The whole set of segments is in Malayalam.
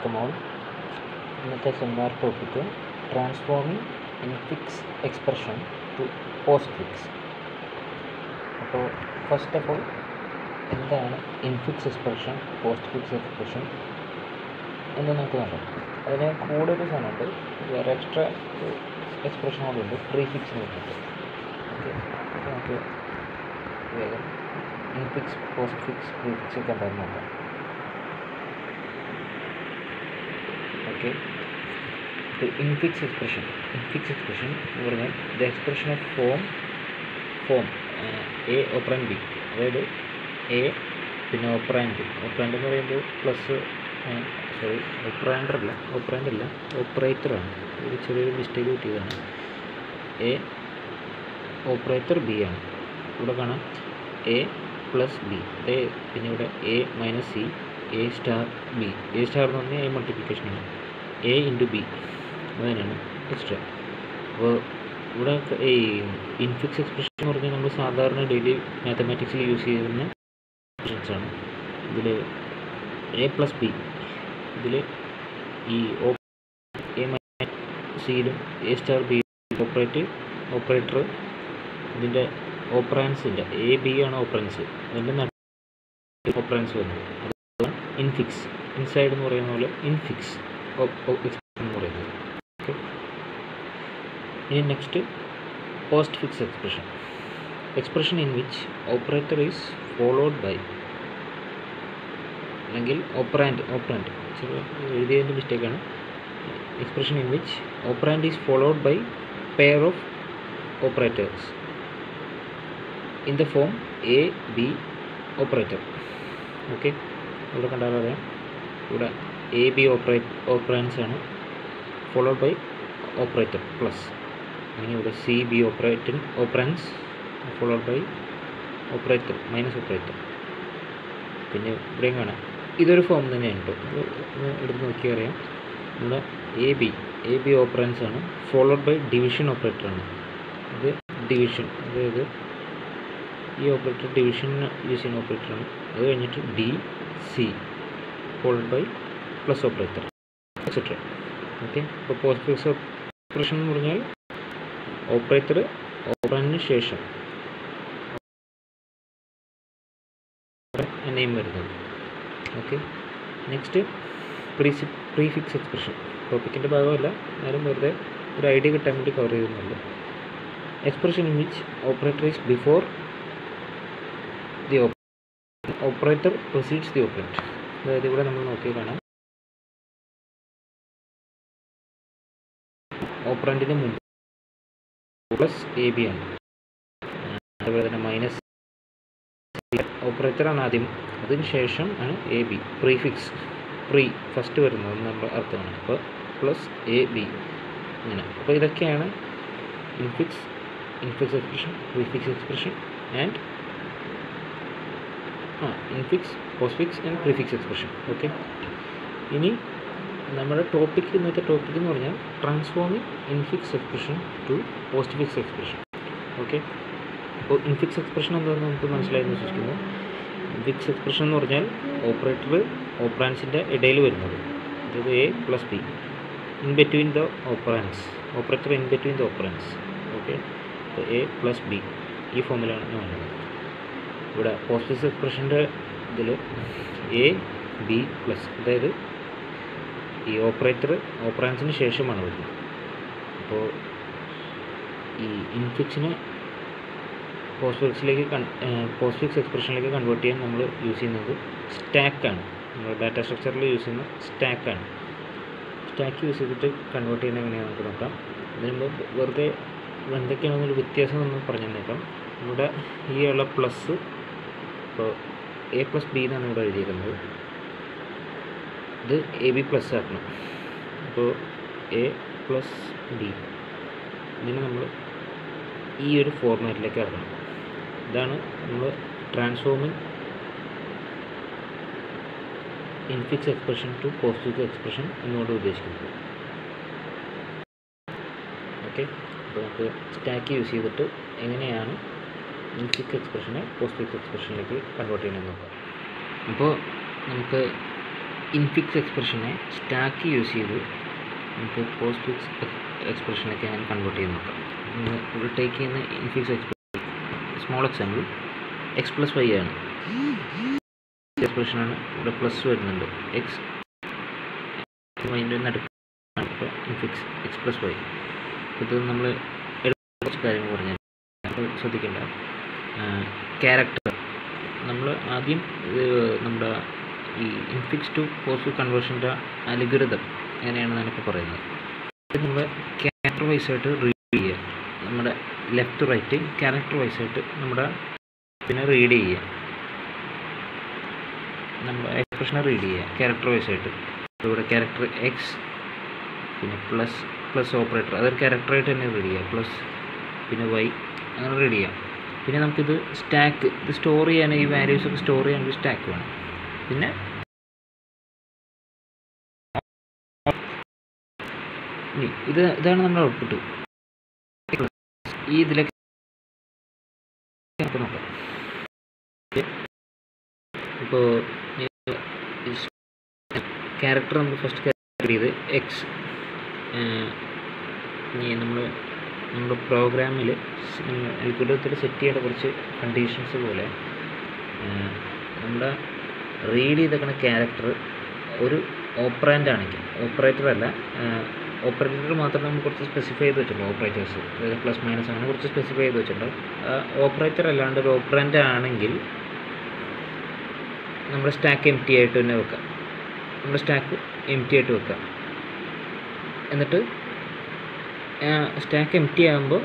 വെൽക്കം ഓൾ ഇന്നത്തെ seminar topic transforming infix expression to postfix അപ്പോൾ ഫസ്റ്റ് ഓഫ് ഓൾ എന്താണ് infix expression postfix expression എന്ന് നമുക്ക് നോക്കാം അതിന് കൂടെ ഒരു സാധനമുണ്ട് വേറെ എക്സ്ട്രാ എക്സ്പ്രഷൻ കൂടെ ഉണ്ട് പ്രീ ഫിക്സ് എന്ന് പറഞ്ഞിട്ട് ഓക്കെ നമുക്ക് വേഗം infix postfix prefix ഒക്കെ എന്താണെന്ന് നോക്കാം okay the infix expression infix expression എന്ന് പറഞ്ഞാൽ the expression of form form A operand B അതായത് എ പിന്നെ ഓപ്പറാൻഡ് ഓപ്പറാൻഡ് എന്ന് പറയുമ്പോൾ പ്ലസ് സോറി ഓപ്പറാൻഡർ അല്ല ഓപ്പറാൻഡ് അല്ല ഓപ്പറേറ്ററാണ് ഒരു ചെറിയൊരു മിസ്റ്റേക്ക് കിട്ടിയതാണ് എ ഓപ്പറേറ്റർ ബി ആണ് ഇവിടെ കാണാം എ പ്ലസ് ബി അതേ പിന്നെ ഇവിടെ A minus C A star B A star എന്ന് പറഞ്ഞാൽ എ മൾട്ടിപ്ലിക്കേഷനാണ് എ ഇൻറ്റു ബി അത് തന്നെയാണ് എക്സ്ട്രാ അപ്പോൾ ഇവിടെ ഈ ഇൻഫിക്സ് എക്സ്പ്രഷൻ എന്ന് പറഞ്ഞാൽ നമ്മൾ സാധാരണ ഡെയിലി മാത്തമാറ്റിക്സിൽ യൂസ് ചെയ്യുന്ന എക്സ്പ്രഷൻസ് ആണ് ഇതിൽ എ പ്ലസ് ബി ഇതിൽ ഈ ഓ എ സിയിലും A star B operate operator ഇതിൻ്റെ ഓപ്പറാൻസിൻ്റെ എ ബി ആണ് ഓപ്പറൻസ് അതിൻ്റെ നടുക്ക് ഓപ്പറൻസ് വന്നു അതാണ് ഇൻഫിക്സ് ഇൻസൈഡ് എന്ന് പറയുന്ന പോലെ ഇൻഫിക്സ് എക്സ്പ്രഷൻ എന്ന് പറയുന്നത് ഓക്കെ ഇനി next postfix expression expression in which operator is followed by അല്ലെങ്കിൽ ഓപ്പറാൻഡ് ഓപ്പറാൻഡ് ചെറിയ എഴുതിയതിൻ്റെ മിസ്റ്റേക്കാണ് expression in which operand is followed by pair of operators in the form A B operator okay ഇവിടെ കണ്ടാൽ അറിയാം ഇവിടെ എ ബി ഓപ്പറേറ്റ് ഓപ്പറാൻസ് ആണ് ഫോളോഡ് ബൈ ഓപ്പറേറ്റർ പ്ലസ് അങ്ങനെ ഇവിടെ C B operand operands followed by operator minus operator പിന്നെ ഇവിടെയും കാണാം ഇതൊരു ഫോം തന്നെയാണ് കേട്ടോ ഇത് എടുത്ത് നോക്കിയാൽ അറിയാം ഇവിടെ A B A B operands ആണ് ഫോളോഡ് ബൈ ഡിവിഷൻ ഓപ്പറേറ്റർ ആണ് ഇത് ഡിവിഷൻ അതായത് ഈ ഓപ്പറേറ്റർ ഡിവിഷൻ യൂസ് ചെയ്യുന്ന ഓപ്പറേറ്ററാണ് അത് കഴിഞ്ഞിട്ട് D C followed by plus operator etcetera okay അപ്പോൾ പോസ്റ്റ് ഫിക്സ് ഓപ്പറേഷൻ എന്ന് പറഞ്ഞാൽ ഓപ്പറേറ്റർ ഓപ്പറേറ്റിന് ശേഷം നെയിം വരുന്നത് ഓക്കെ നെക്സ്റ്റ് പ്രീസി പ്രീഫിക്സ് എക്സ്പ്രഷൻ ടോപ്പിക്കിൻ്റെ ഭാഗമല്ല എന്നാലും വെറുതെ ഒരു ഐഡിയ കിട്ടാൻ വേണ്ടി കവർ ചെയ്യുന്നുണ്ട് expression in which operator is before the operator proceeds the operator അതായത് ഇവിടെ നമ്മൾ നോക്കി കാണാം ഓപ്പറൻറ്റിന് മുമ്പ് പ്ലസ് എ ബി ആണ് അതുപോലെ തന്നെ മൈനസ് ഓപ്പറേറ്ററാണ് ആദ്യം അതിന് ശേഷം ആണ് A B prefix pre first വരുന്നത് നമ്മൾ അർത്ഥമാണ് അപ്പോൾ പ്ലസ് എ ബി ഇങ്ങനെ അപ്പോൾ ഇതൊക്കെയാണ് infix infix expression prefix expression and ആ infix postfix and prefix expression okay ഇനി നമ്മുടെ ടോപ്പിക് ഇന്നത്തെ ടോപ്പിക് എന്ന് പറഞ്ഞാൽ transforming infix expression to postfix expression okay അപ്പോൾ ഇൻഫിക്സ് എക്സ്പ്രഷൻ എന്താണെന്ന് നമുക്ക് മനസ്സിലായെന്ന് വിശ്വസിക്കുന്നു ഇൻഫിക്സ് എക്സ്പ്രഷൻ എന്ന് പറഞ്ഞാൽ ഓപ്പറേറ്റർ ഓപ്പറാൻസിൻ്റെ ഇടയിൽ വരുന്നത് അതായത് A plus B in between the operands operator in between the operands okay അപ്പോൾ എ പ്ലസ് ബി ഈ ഫോമിലാണ് വരുന്നത് ഇവിടെ പോസ്റ്റ് ഫിക്സ് എക്സ്പ്രഷൻ്റെ ഇതിൽ എ ബി പ്ലസ് അതായത് ഈ ഓപ്പറേറ്റർ ഓപ്പറാൻസിന് ശേഷമാണ് വരുന്നത് അപ്പോൾ ഈ ഇൻഫിക്സിനെ പോസ്റ്റ് ഫിക്സിലേക്ക് കൺ പോസ്റ്റ് ഫിക്സ് എക്സ്പ്രഷനിലേക്ക് കൺവേർട്ട് ചെയ്യാൻ നമ്മൾ യൂസ് ചെയ്യുന്നത് സ്റ്റാക്കാണ് നമ്മൾ ഡാറ്റ സ്ട്രക്ചറിൽ യൂസ് ചെയ്യുന്ന സ്റ്റാക്കാണ് സ്റ്റാക്ക് യൂസ് ചെയ്തിട്ട് കൺവേർട്ട് ചെയ്യുന്നത് എങ്ങനെയാണെന്ന് നമുക്ക് നോക്കാം അതിന് മുമ്പ് വെറുതെ എന്തൊക്കെയാണെന്നൊരു വ്യത്യാസം നമ്മൾ പറഞ്ഞു തന്നേക്കാം ഇവിടെ ഈ ഉള്ള പ്ലസ് ഇപ്പോൾ എ പ്ലസ് ബി എന്നാണ് ഇവിടെ എഴുതിയിരിക്കുന്നത് ഇത് എ ബി പ്ലസ് ആക്കണം അപ്പോൾ എ പ്ലസ് ബി ഇതിനെ നമ്മൾ ഈ ഒരു ഫോർമാറ്റിലേക്ക് ആക്കണം ഇതാണ് നമ്മൾ transforming infix expression to post expression എന്നുകൊണ്ട് ഉദ്ദേശിക്കുന്നത് ഓക്കെ അപ്പോൾ നമുക്ക് സ്റ്റാക്ക് യൂസ് ചെയ്തിട്ട് എങ്ങനെയാണ് ഇൻഫിക്സ് എക്സ്പ്രഷനെ പോസ്റ്റ് എക്സ്പ്രഷനിലേക്ക് കൺവേർട്ട് ചെയ്യണമെന്ന് നോക്കാം അപ്പോൾ നമുക്ക് ഇൻഫിക്സ് എക്സ്പ്രഷനെ സ്റ്റാക്ക് യൂസ് ചെയ്ത് നമുക്ക് പോസ്റ്റ് ഫിക്സ് എക്സ്പ്രഷനൊക്കെ ഞാൻ കൺവേർട്ട് ചെയ്ത് നോക്കാം ഇവിടെ ടേക്ക് ചെയ്യുന്ന infix expression small example x plus y ആണ് എക്സ്പ്രഷനാണ് ഇവിടെ പ്ലസ് വരുന്നുണ്ട് എക്സ് വൈൻ്റെ നടുക്ക് ഇപ്പോൾ ഇൻഫിക്സ് എക്സ് പ്ലസ് വൈ ഇത് നമ്മൾ കുറച്ച് കാര്യങ്ങൾ പറഞ്ഞാൽ അപ്പോൾ ശ്രദ്ധിക്കേണ്ട ക്യാരക്ടർ നമ്മൾ ആദ്യം ഇത് നമ്മുടെ ഈ ഇൻഫിക്സ് ടു പോസിറ്റീവ് കൺവേർഷൻ്റെ അലുഗുരുതം എങ്ങനെയാണെന്നാണ് ഇപ്പോൾ പറയുന്നത് ഇത് നമ്മൾ ക്യാരക്ടർ വൈസ് ആയിട്ട് റീഡ് ചെയ്യുക നമ്മുടെ ലെഫ്റ്റ് റൈറ്റ് ക്യാരക്ടർ വൈസ് ആയിട്ട് നമ്മുടെ പിന്നെ റീഡ് ചെയ്യുക നമ്മുടെ എക്സ്പ്രഷനെ റീഡ് ചെയ്യുക ക്യാരക്ടർ വൈസ് ആയിട്ട് ഇവിടെ ക്യാരക്ടർ എക്സ് പിന്നെ പ്ലസ് പ്ലസ് ഓപ്പറേറ്റർ അതൊരു ക്യാരക്ടറായിട്ട് തന്നെ റീഡ് ചെയ്യുക പ്ലസ് പിന്നെ വൈ അങ്ങനെ റീഡ് ചെയ്യാം പിന്നെ നമുക്കിത് സ്റ്റാക്ക് ഇത് സ്റ്റോർ ചെയ്യാൻ ഈ വാല്യൂസ് ഒക്കെ സ്റ്റോർ ചെയ്യാൻ ഒരു സ്റ്റാക്ക് വേണം പിന്നെ ഇനി ഇത് ഇതാണ് നമ്മുടെ ഔട്ട്പുട്ട് ഈ ഇതിലേക്ക് നമുക്ക് നോക്കാം ഇപ്പോൾ ക്യാരക്ടർ നമ്മൾ ഫസ്റ്റ് ക്യാരക്ടർ ചെയ്ത് എക്സ് ഇനി നമ്മൾ നമ്മുടെ പ്രോഗ്രാമിൽ അൽഗുരുത്തിൽ സെറ്റ് ചെയ്യേണ്ട കുറച്ച് കണ്ടീഷൻസ് പോലെ നമ്മുടെ റീഡ് ചെയ്തേക്കുന്ന ക്യാരക്ടർ ഒരു ഓപ്പറാൻ്റ് ആണെങ്കിൽ ഓപ്പറേറ്റർ അല്ല ഓപ്പറേറ്റർ മാത്രം നമ്മൾ കുറച്ച് സ്പെസിഫൈ ചെയ്ത് വെച്ചിട്ടുണ്ട് ഓപ്പറേറ്റേഴ്സ് അതായത് പ്ലസ് മൈനസ് അങ്ങനെ കുറച്ച് സ്പെസിഫൈ ചെയ്ത് വെച്ചിട്ടുണ്ട് ഓപ്പറേറ്റർ അല്ലാണ്ട് ഒരു ഓപ്പറാൻ്റ് ആണെങ്കിൽ നമ്മുടെ സ്റ്റാക്ക് എം ടി ആയിട്ട് തന്നെ വെക്കാം നമ്മുടെ സ്റ്റാക്ക് എം ടി ആയിട്ട് വെക്കാം എന്നിട്ട് സ്റ്റാക്ക് എം ടി ആകുമ്പോൾ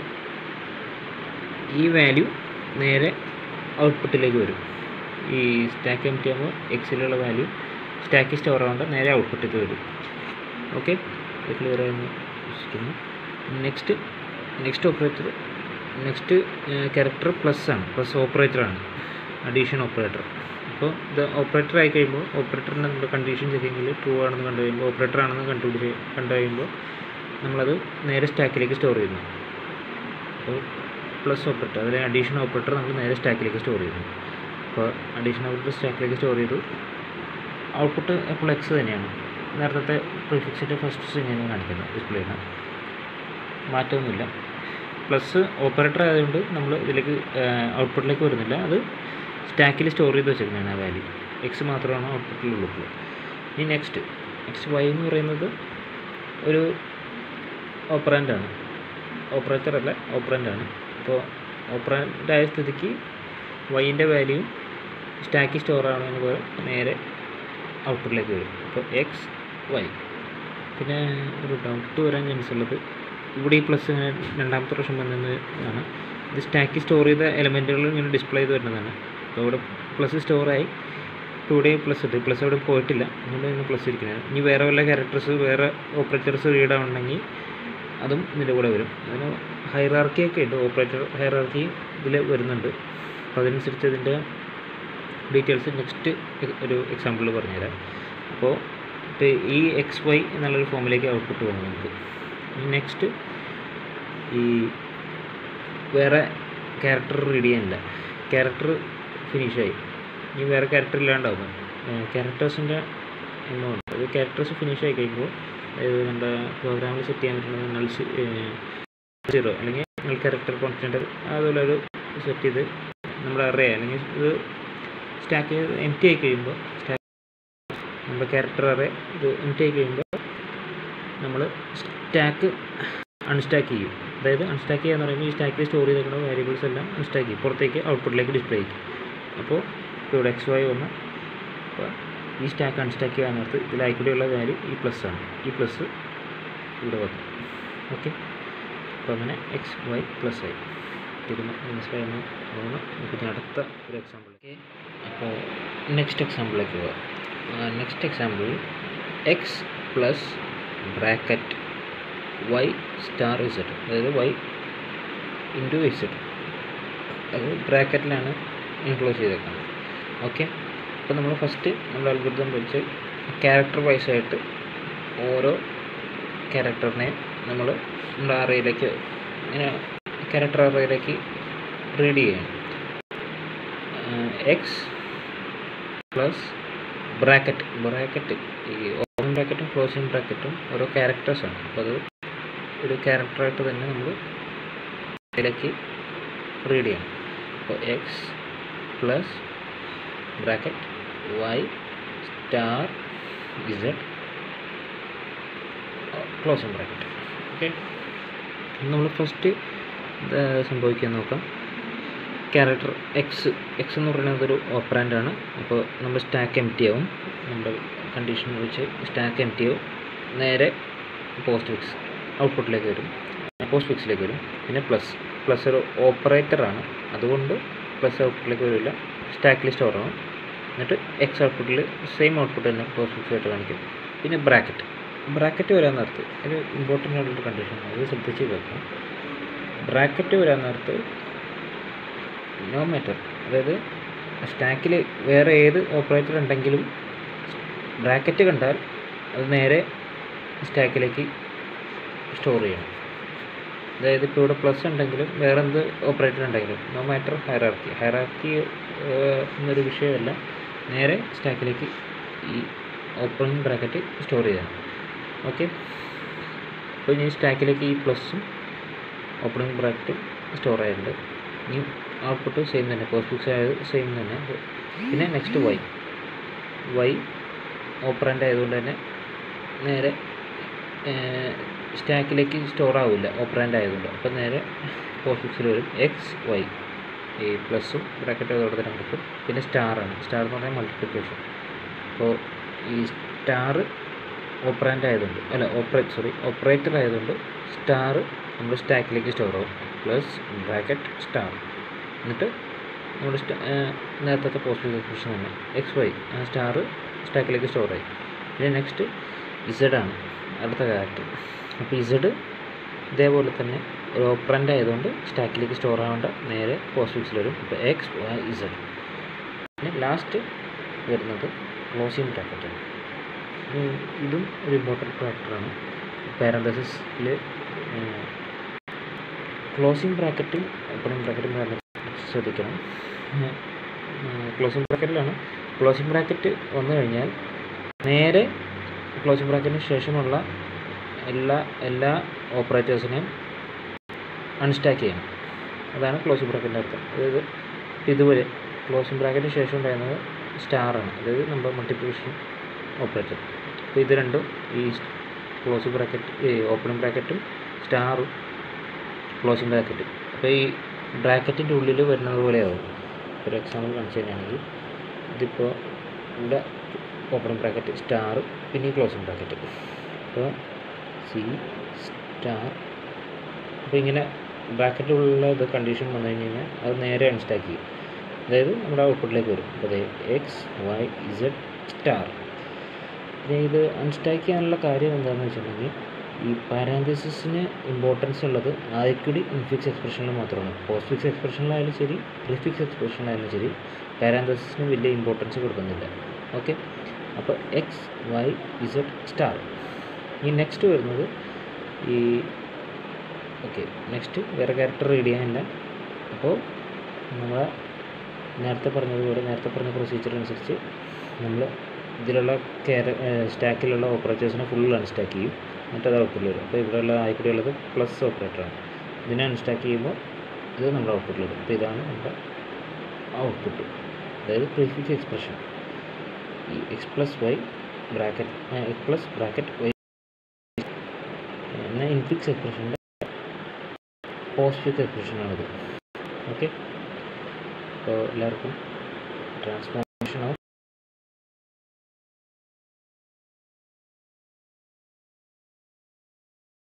ഈ വാല്യൂ നേരെ ഔട്ട്പുട്ടിലേക്ക് വരും ഈ സ്റ്റാക്ക് എം ടി ആകുമ്പോൾ എക്സിലുള്ള വാല്യൂ സ്റ്റാക്ക് സ്റ്റോർ ആവേണ്ട നേരെ ഔട്ട്പുട്ടിൽ വരും ഓക്കെ ക്ലിയർ ആയെന്ന് വിശ്വസിക്കുന്നു next next operator next character plus ആണ് പ്ലസ് ഓപ്പറേറ്റർ ആണ് അഡീഷൻ ഓപ്പറേറ്റർ അപ്പോൾ ഇത് ഓപ്പറേറ്റർ ആയി കഴിയുമ്പോൾ ഓപ്പറേറ്ററിൻ്റെ നമ്മൾ കണ്ടീഷൻ ചെയ്തെങ്കിൽ ട്രൂ ആണെന്ന് കണ്ടു കഴിയുമ്പോൾ ഓപ്പറേറ്റർ ആണെന്ന് കണ്ടുപിടിച്ച് കണ്ടു കഴിയുമ്പോൾ നമ്മളത് നേരെ സ്റ്റാക്കിലേക്ക് സ്റ്റോർ ചെയ്യുന്നു അപ്പോൾ പ്ലസ് ഓപ്പറേറ്റർ അതിലെ അഡീഷൻ ഓപ്പറേറ്റർ നമ്മൾ നേരെ സ്റ്റാക്കിലേക്ക് സ്റ്റോർ ചെയ്യുന്നു അപ്പോൾ അഡീഷൻ ഓപ്പറേറ്റർ സ്റ്റാക്കിലേക്ക് സ്റ്റോർ ചെയ്തു ഔട്ട്പുട്ട് എപ്പോൾ എക്സ് തന്നെയാണ് നേരത്തെ പ്രിഫിക്സിൻ്റെ ഫസ്റ്റ് സ്ട്രിങ്ങിനെ കാണിക്കുന്നത് ഡിസ്പ്ലേയിൽ മാറ്റമൊന്നുമില്ല പ്ലസ് ഓപ്പറേറ്റർ ആയതുകൊണ്ട് നമ്മൾ ഇതിലേക്ക് ഔട്ട്പുട്ടിലേക്ക് വരുന്നില്ല അത് സ്റ്റാക്കിൽ സ്റ്റോർ ചെയ്ത് വെച്ചിരിക്കുന്നതാണ് ആ വാല്യൂ എക്സ് മാത്രമാണ് ഔട്ട്പുട്ടിലുള്ളൂ ഇനി നെക്സ്റ്റ് നെക്സ്റ്റ് വൈ എന്ന് പറയുന്നത് ഒരു ഓപ്പറൻ്റ് ആണ് ഓപ്പറേറ്റർ അല്ല ഓപ്പറൻ്റ് ആണ് അപ്പോൾ ഓപ്പറൻ്റ് ആയ സ്ഥിതിക്ക് വൈൻ്റെ വാല്യൂ സ്റ്റാക്കിൽ സ്റ്റോർ ആവുന്നതിന് പകരം നേരെ ഔട്ട്പുട്ടിലേക്ക് വരും അപ്പോൾ എക്സ് വൈ പിന്നെ ഒരു ഡൗട്ട് വരാൻ ചാൻസ് ഉള്ളത് ഇവിടെ ഈ പ്ലസ് ഇങ്ങനെ രണ്ടാമത്തെ പ്രാവശ്യം വന്നതാണ് ഇത് സ്റ്റാക്കിൽ സ്റ്റോർ ചെയ്ത എലമെൻറ്റുകൾ ഇങ്ങനെ ഡിസ്പ്ലേ ചെയ്ത് വരുന്നതാണ് അപ്പോൾ ഇവിടെ പ്ലസ് സ്റ്റോറായി ഇവിടെ പ്ലസ് ഇട്ട് പ്ലസ് അവിടെ പോയിട്ടില്ല അതുകൊണ്ട് ഇന്ന് പ്ലസ് ഇരിക്കുന്നത് ഇനി വേറെ വല്ല ക്യാരക്ടേഴ്സ് വേറെ ഓപ്പറേറ്റേഴ്സ് റീഡ് ആവണമെങ്കിൽ അതും ഇതിൻ്റെ കൂടെ വരും അതിന് ഹൈറാർക്കി ഒക്കെ ഉണ്ട് ഓപ്പറേറ്റർ ഹൈറാർക്കി ഇതിൽ വരുന്നുണ്ട് അപ്പോൾ അതനുസരിച്ച് ഇതിൻ്റെ ഡീറ്റെയിൽസ് നെക്സ്റ്റ് ഒരു എക്സാമ്പിൾ പറഞ്ഞുതരാം അപ്പോൾ ഈ എക്സ് വൈ എന്നുള്ളൊരു ഫോമിലേക്ക് ഔട്ട്പുട്ട് പോകും നമുക്ക് നെക്സ്റ്റ് ഈ വേറെ ക്യാരക്ടർ റീഡ് ചെയ്യാനില്ല ക്യാരക്ടർ ഫിനിഷായി ഇനി വേറെ ക്യാരക്ടർ ഇല്ലാണ്ടാവും ക്യാരക്ടേഴ്സിൻ്റെ എമൗണ്ട് അത് ക്യാരക്ടേഴ്സ് ഫിനിഷ് ആയി കഴിയുമ്പോൾ അതായത് നമ്മുടെ പ്രോഗ്രാമിൽ സെറ്റ് ചെയ്യാൻ പറ്റുന്നത് നൾ സീറോ അല്ലെങ്കിൽ നൾ ക്യാരക്ടർ കോൺസ്റ്റൻ്റ് അതുപോലെ ഒരു സെറ്റ് ചെയ്ത് നമ്മുടെ അറേ അല്ലെങ്കിൽ ഇത് സ്റ്റാക്ക് എം ടി ആയി കഴിയുമ്പോൾ സ്റ്റാക്ക് നമ്മുടെ ക്യാരക്ടർ അറേ ഇത് എം ടി ആയി കഴിയുമ്പോൾ നമ്മൾ സ്റ്റാക്ക് അൺസ്റ്റാക്ക് ചെയ്യും അതായത് അൺസ്റ്റാക്ക് ചെയ്യുക എന്ന് പറയുമ്പോൾ ഈ സ്റ്റാക്കിൽ സ്റ്റോർ ചെയ്തിരിക്കുന്ന വേരിയബിൾസ് എല്ലാം അൺസ്റ്റാക്ക് ചെയ്യും പുറത്തേക്ക് ഔട്ട്പുട്ടിലേക്ക് ഡിസ്പ്ലേ ചെയ്യും അപ്പോൾ ഇപ്പോൾ ഇവിടെ എക്സ് വൈ വന്ന് അപ്പോൾ ഈ സ്റ്റാക്ക് അൺസ്റ്റാക്ക് ചെയ്യാൻ നേരത്ത് ഇതിലായിക്കൂടെയുള്ള വാല്യൂ ഈ പ്ലസ് ആണ് ഈ പ്ലസ് ഇവിടെ വന്നു ഓക്കെ അപ്പോൾ അങ്ങനെ എക്സ് വൈ പ്ലസ് ആയി ഇത് മനസ്സിലായെന്ന് തോന്നുന്നു നമുക്ക് അടുത്ത ഒരു എക്സാമ്പിൾ ഓക്കെ അപ്പോൾ നെക്സ്റ്റ് എക്സാമ്പിളിലേക്ക് പോകാം next example x plus bracket y star z അതായത് വൈ ഇൻറ്റു ഇസഡ് അത് ബ്രാക്കറ്റിലാണ് ഇൻക്ലോസ് ചെയ്തേക്കുന്നത് ഓക്കെ അപ്പോൾ നമ്മൾ ഫസ്റ്റ് നമ്മുടെ അൽഗുരുതം വെച്ച് ക്യാരക്ടർ വൈസ് ആയിട്ട് ഓരോ ക്യാരക്ടറിനെയും നമ്മൾ നമ്മുടെ അറയിലേക്ക് ഇങ്ങനെ ക്യാരക്ടർ അറയിലേക്ക് റീഡ് ചെയ്യണം എക്സ് പ്ലസ് ബ്രാക്കറ്റ് ബ്രാക്കറ്റ് ഈ ഓപ്പൺ ബ്രാക്കറ്റും ക്ലോസിങ് ബ്രാക്കറ്റും ഓരോ ക്യാരക്ടേഴ്സാണ് അപ്പോൾ അത് ഒരു ക്യാരക്ടറായിട്ട് തന്നെ നമ്മൾ ഇതിലേക്ക് റീഡ് ചെയ്യണം അപ്പോൾ x plus bracket y star z closing bracket okay നമ്മൾ ഫസ്റ്റ് സംഭവിക്കാൻ നോക്കാം ക്യാരക്ടർ എക്സ് എക്സ് എന്ന് പറയുന്നത് ഒരു ഓപ്പറാൻ്റാണ് അപ്പോൾ നമ്മൾ സ്റ്റാക്ക് എം ടി ആവും നമ്മുടെ കണ്ടീഷൻ വെച്ച് സ്റ്റാക്ക് എം ടി ആവും നേരെ പോസ്റ്റ് ഫിക്സ് ഔട്ട്പുട്ടിലേക്ക് വരും പോസ്റ്റ് ഫിക്സിലേക്ക് വരും പിന്നെ പ്ലസ് പ്ലസ് ഒരു ഓപ്പറേറ്ററാണ് അതുകൊണ്ട് പ്ലസ് ഔട്ട്പുട്ടിലേക്ക് വരില്ല സ്റ്റാക്കിൽ സ്റ്റോർ ആവും എന്നിട്ട് എക്സ് ഔട്ട്പുട്ടിൽ സെയിം ഔട്ട്പുട്ട് തന്നെ പോസ്റ്റ് ഫിക്സ് ആയിട്ട് കാണിക്കും പിന്നെ ബ്രാക്കറ്റ് ബ്രാക്കറ്റ് വരാൻ നേരത്ത് ഒരു ഇമ്പോർട്ടൻ്റ് ആയിട്ടുള്ള കണ്ടീഷനാണ് അത് ശ്രദ്ധിച്ച് വെക്കണം ബ്രാക്കറ്റ് വരാൻ നേരത്ത് നോ മാറ്റർ അതായത് സ്റ്റാക്കിൽ വേറെ ഏത് ഓപ്പറേറ്റർ ഉണ്ടെങ്കിലും ബ്രാക്കറ്റ് കണ്ടാൽ അത് നേരെ സ്റ്റാക്കിലേക്ക് സ്റ്റോർ ചെയ്യണം അതായത് ഇപ്പോൾ ഇവിടെ പ്ലസ് ഉണ്ടെങ്കിലും വേറെ എന്ത് ഓപ്പറേറ്റർ ഉണ്ടെങ്കിലും നോ മാറ്റർ ഹയറാർക്കി ഹയറാർക്കി എന്നൊരു വിഷയമല്ല നേരെ സ്റ്റാക്കിലേക്ക് ഈ ഓപ്പണിംഗ് ബ്രാക്കറ്റ് സ്റ്റോർ ചെയ്യണം ഓക്കെ അപ്പോൾ ഇനി സ്റ്റാക്കിലേക്ക് ഈ പ്ലസും ഓപ്പണിംഗ് ബ്രാക്കറ്റും സ്റ്റോർ ആയിട്ടുണ്ട് ഇനി ഔട്ട്പുട്ട് സെയിം തന്നെ പോസ്റ്റ് ഫിക്സ് ആയത് സെയിം തന്നെ പിന്നെ നെക്സ്റ്റ് വൈ വൈ ഓപ്പറൻ്റ് ആയതുകൊണ്ട് തന്നെ നേരെ സ്റ്റാക്കിലേക്ക് സ്റ്റോർ ആവില്ല ഓപ്പറാൻ്റ് ആയതുകൊണ്ട് അപ്പോൾ നേരെ പോസ്റ്റ് ഫിക്സിൽ വരും എക്സ് വൈ ഈ പ്ലസും ബ്രാക്കറ്റും അതോടെ തന്നെ കിട്ടും പിന്നെ സ്റ്റാറാണ് സ്റ്റാർ എന്ന് പറഞ്ഞാൽ മൾട്ടിപ്ലിക്കേഷൻ അപ്പോൾ ഈ സ്റ്റാർ ഓപ്പറാൻ്റ് ആയതുകൊണ്ട് അല്ല ഓപ്പറേറ്റ് സോറി ഓപ്പറേറ്റർ ആയതുകൊണ്ട് സ്റ്റാർ നമ്മൾ സ്റ്റാക്കിലേക്ക് സ്റ്റോർ ആവും പ്ലസ് ബ്രാക്കറ്റ് സ്റ്റാർ എന്നിട്ട് നമ്മൾ നേരത്തെ പോസ്റ്റ് എക്സ്പ്രഷൻ തന്നെ എക്സ് വൈ സ്റ്റാർ സ്റ്റാക്കിലേക്ക് സ്റ്റോർ ആയി പിന്നെ നെക്സ്റ്റ് ഇസഡ് ആണ് അടുത്ത ക്യാരക്ടർ അപ്പോൾ ഇസഡ് ഇതേപോലെ തന്നെ ഒരു ഓപ്പറൻ്റ് ആയതുകൊണ്ട് സ്റ്റാക്കിലേക്ക് സ്റ്റോർ ആവേണ്ട നേരെ പോസ്റ്റ് ഫിക്സിൽ വരും ഇപ്പോൾ എക്സ് വൈ ഇസഡ് പിന്നെ ലാസ്റ്റ് വരുന്നത് ക്ലോസിങ് ബ്രാക്കറ്റാണ് ഇതും ഒരു ഇമ്പോർട്ടൻറ്റ് ഫാക്ടറാണ് പാരന്തസിസിൽ ക്ലോസിങ് ബ്രാക്കറ്റും ഓപ്പണിംഗ് ബ്രാക്കറ്റും ശ്രദ്ധിക്കണം ക്ലോസിംഗ് ബ്രാക്കറ്റിലാണ് ക്ലോസിംഗ് ബ്രാക്കറ്റ് വന്നു കഴിഞ്ഞാൽ നേരെ ക്ലോസിംഗ് ബ്രാക്കറ്റിന് ശേഷമുള്ള എല്ലാ എല്ലാ ഓപ്പറേറ്റേഴ്സിനെയും അൺസ്റ്റാക്ക് ചെയ്യണം അതാണ് ക്ലോസിംഗ് ബ്രാക്കറ്റിൻ്റെ അർത്ഥം അതായത് ഇതുവരെ ക്ലോസിംഗ് ബ്രാക്കറ്റിന് ശേഷം ഉണ്ടായിരുന്നത് സ്റ്റാറാണ് അതായത് നമ്മുടെ മൾട്ടിപ്ലിക്കേഷൻ ഓപ്പറേറ്റർ അപ്പോൾ ഇത് രണ്ടും ഈ ക്ലോസിംഗ് ബ്രാക്കറ്റ് ഈ ഓപ്പണിംഗ് ബ്രാക്കറ്റും സ്റ്റാറും ക്ലോസിംഗ് ബ്രാക്കറ്റ് അപ്പോൾ ഈ ബ്രാക്കറ്റിൻ്റെ ഉള്ളിൽ വരുന്നത് പോലെയാവും ഒരു എക്സാമ്പിൾ കാണിച്ചു തരികയാണെങ്കിൽ ഇതിപ്പോൾ ഇവിടെ ഓപ്പണിംഗ് ബ്രാക്കറ്റ് സ്റ്റാർ പിന്നെ ഈ ക്ലോസിംഗ് ബ്രാക്കറ്റ് അപ്പോൾ സി സ്റ്റാർ അപ്പോൾ ഇങ്ങനെ ബ്രാക്കറ്റിലുള്ള ഇത് കണ്ടീഷൻ വന്നു കഴിഞ്ഞ് കഴിഞ്ഞാൽ അത് നേരെ അൺസ്റ്റാക്ക് ചെയ്യും അതായത് നമ്മുടെ ഔട്ട്പുട്ടിലേക്ക് വരും അപ്പോൾ അതായത് എക്സ് വൈ ഇസഡ് സ്റ്റാർ പിന്നെ ഇത് അൺസ്റ്റാക്ക് ചെയ്യാനുള്ള കാര്യം എന്താണെന്ന് വെച്ചിട്ടുണ്ടെങ്കിൽ ഈ പാരാന്തസിസിന് ഇമ്പോർട്ടൻസ് ഉള്ളത് ആദ്യക്കൂടി ഇൻഫിക്സ് എക്സ്പ്രഷനിൽ മാത്രമാണ് പോസ്റ്റ് ഫിക്സ് എക്സ്പ്രഷനിലായാലും ശരി പ്രിഫിക്സ് എക്സ്പ്രഷനിലായാലും ശരി പാരാന്തസിസിന് വലിയ ഇമ്പോർട്ടൻസ് കൊടുക്കുന്നില്ല ഓക്കെ അപ്പോൾ എക്സ് വൈ ഇസഡ് സ്റ്റാർ ഈ നെക്സ്റ്റ് വരുന്നത് ഈ ഓക്കെ നെക്സ്റ്റ് വേറെ ക്യാരക്ടർ റീഡ് ചെയ്യാനില്ല അപ്പോൾ നമ്മളെ നേരത്തെ പറഞ്ഞതുപോലെ നേരത്തെ പറഞ്ഞ പ്രൊസീജിയർ അനുസരിച്ച് നമ്മൾ ഇതിലുള്ള ക്യാര സ്റ്റാക്കിലുള്ള ഓപ്പറേറ്റേഴ്സിനെ ഫുൾ അൺസ്റ്റാക്ക് ചെയ്യും എന്നിട്ട് അത് ഔട്ട്പുട്ടിൽ വരും അപ്പോൾ ഇവിടെയുള്ള ആയിക്കൂടി ഉള്ളത് പ്ലസ് ഓപ്പറേറ്ററാണ് ഇതിനെ അൺസ്റ്റാക്ക് ചെയ്യുമ്പോൾ ഇത് നമ്മുടെ ഔട്ട്പുട്ടിൽ വരും അപ്പോൾ ഇതാണ് നമ്മുടെ ഔട്ട്പുട്ട് അതായത് പ്രീഫിക്സ് എക്സ്പ്രഷൻ ഈ x plus y bracket x plus bracket y എന്ന ഇൻഫിക്സ് എക്സ്പ്രഷൻ്റെ പോസ്റ്റ് ഫിക്സ് എക്സ്പ്രഷനാണിത് ഓക്കെ അപ്പോൾ എല്ലാവർക്കും ട്രാൻസ്ഫോർമേഷൻ ഓഫ്